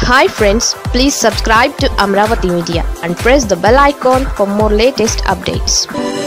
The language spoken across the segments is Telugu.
hi friends please subscribe to Amaravati media and press the bell icon for more latest updates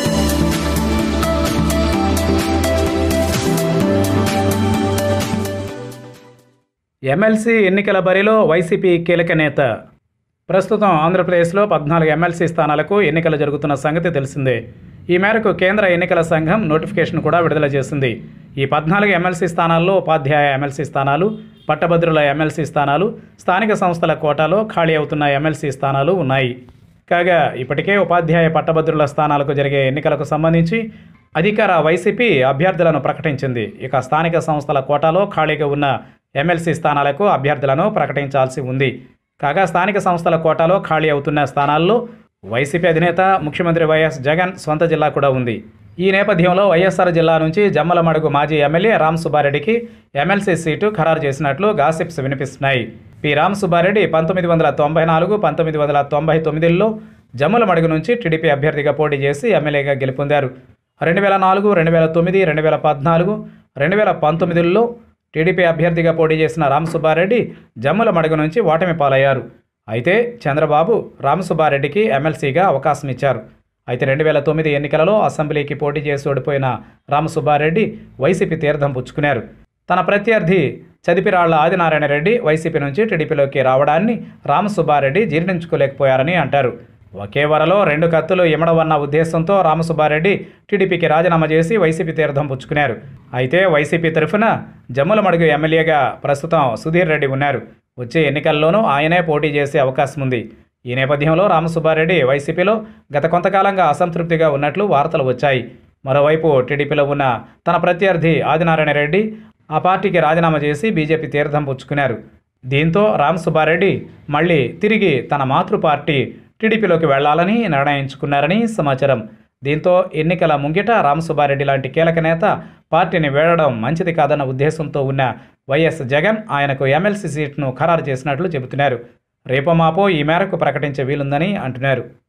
MLC ఎన్నికల బరిలో వైసీపీ కీలక నేత ప్రస్తుతం ఆంధ్రప్రదేశ్లో పద్నాలుగు ఎమ్మెల్సీ స్థానాలకు ఎన్నికలు జరుగుతున్న సంగతి తెలిసిందే ఈ మేరకు కేంద్ర ఎన్నికల సంఘం నోటిఫికేషన్ కూడా విడుదల చేసింది ఈ పద్నాలుగు ఎమ్మెల్సీ స్థానాల్లో ఉపాధ్యాయ ఎమ్మెల్సీ స్థానాలు పట్టభద్రుల ఎమ్మెల్సీ స్థానాలు స్థానిక సంస్థల కోటాలో ఖాళీ అవుతున్న ఎమ్మెల్సీ స్థానాలు ఉన్నాయి కాగా ఇప్పటికే ఉపాధ్యాయ పట్టభద్రుల స్థానాలకు జరిగే ఎన్నికలకు సంబంధించి అధికార వైసీపీ అభ్యర్థులను ప్రకటించింది ఇక స్థానిక సంస్థల కోటాలో ఖాళీగా ఉన్న ఎమ్మెల్సీ స్థానాలకు అభ్యర్థులను ప్రకటించాల్సి ఉంది కాగా స్థానిక సంస్థల కోటాలో ఖాళీ అవుతున్న స్థానాల్లో వైసీపీ అధినేత ముఖ్యమంత్రి వైఎస్ జగన్ సొంత జిల్లా కూడా ఉంది ఈ నేపథ్యంలో వైఎస్ఆర్ జిల్లా నుంచి జమ్మలమడుగు మాజీ ఎమ్మెల్యే రామ్ సుబ్బారెడ్డికి ఎమ్మెల్సీ సీటు ఖరారు చేసినట్లు గాసిప్స్ వినిపిస్తున్నాయి పి రామ్ సుబ్బారెడ్డి పంతొమ్మిది వందల తొంభై నాలుగు పంతొమ్మిది వందల తొంభై తొమ్మిదిలో జమ్మలమడుగు నుంచి టీడీపీ అభ్యర్థిగా పోటీ చేసి ఎమ్మెల్యేగా గెలుపొందారు రెండు వేల నాలుగు రెండు వేల తొమ్మిది రెండు వేల పద్నాలుగు రెండు వేల పంతొమ్మిదిలో టీడీపీ అభ్యర్థిగా పోటీ చేసిన రామ్ సుబ్బారెడ్డి జమ్ముల మడుగు నుంచి ఓటమి పాలయ్యారు అయితే చంద్రబాబు రామ్ సుబ్బారెడ్డికి ఎమ్మెల్సీగా అవకాశం ఇచ్చారు అయితే రెండు వేల తొమ్మిది ఎన్నికలలో అసెంబ్లీకి పోటీ చేసి ఓడిపోయిన రామ్ సుబ్బారెడ్డి వైసీపీ తీర్థం పుచ్చుకున్నారు తన ప్రత్యర్థి చదిపిరాళ్ల ఆదినారాయణ రెడ్డి వైసీపీ నుంచి టీడీపీలోకి రావడాన్ని రామ్ సుబ్బారెడ్డి జీర్ణించుకోలేకపోయారని అంటారు ఒకే వరలో రెండు కత్తులు ఇమడవన్న ఉద్దేశంతో రామసుబ్బారెడ్డి టీడీపీకి రాజీనామా చేసి వైసీపీ తీర్థం పుచ్చుకున్నారు అయితే వైసీపీ తరఫున జమ్ములమడుగు ఎమ్మెల్యేగా ప్రస్తుతం సుధీర్ రెడ్డి ఉన్నారు వచ్చే ఎన్నికల్లోనూ ఆయనే పోటీ చేసే అవకాశం ఉంది ఈ నేపథ్యంలో రామసుబ్బారెడ్డి వైసీపీలో గత కొంతకాలంగా అసంతృప్తిగా ఉన్నట్లు వార్తలు వచ్చాయి మరోవైపు టీడీపీలో ఉన్న తన ప్రత్యర్థి ఆదినారాయణ రెడ్డి ఆ పార్టీకి రాజీనామా చేసి బీజేపీ తీర్థం పుచ్చుకున్నారు దీంతో రామ్ సుబ్బారెడ్డి మళ్ళీ తిరిగి తన మాతృ పార్టీ టీడీపీలోకి వెళ్లాలని నిర్ణయించుకున్నారని సమాచారం దీంతో ఎన్నికల ముంగిట రామసుబ్బారెడ్డి లాంటి కీలక నేత పార్టీని వేడడం మంచిది కాదన్న ఉద్దేశంతో ఉన్న వైఎస్ జగన్ ఆయనకు ఎమ్మెల్సీ సీట్ను ఖరారు చేసినట్లు చెబుతున్నారు రేపో మాపో ఈ మేరకు ప్రకటించే వీలుందని అంటున్నారు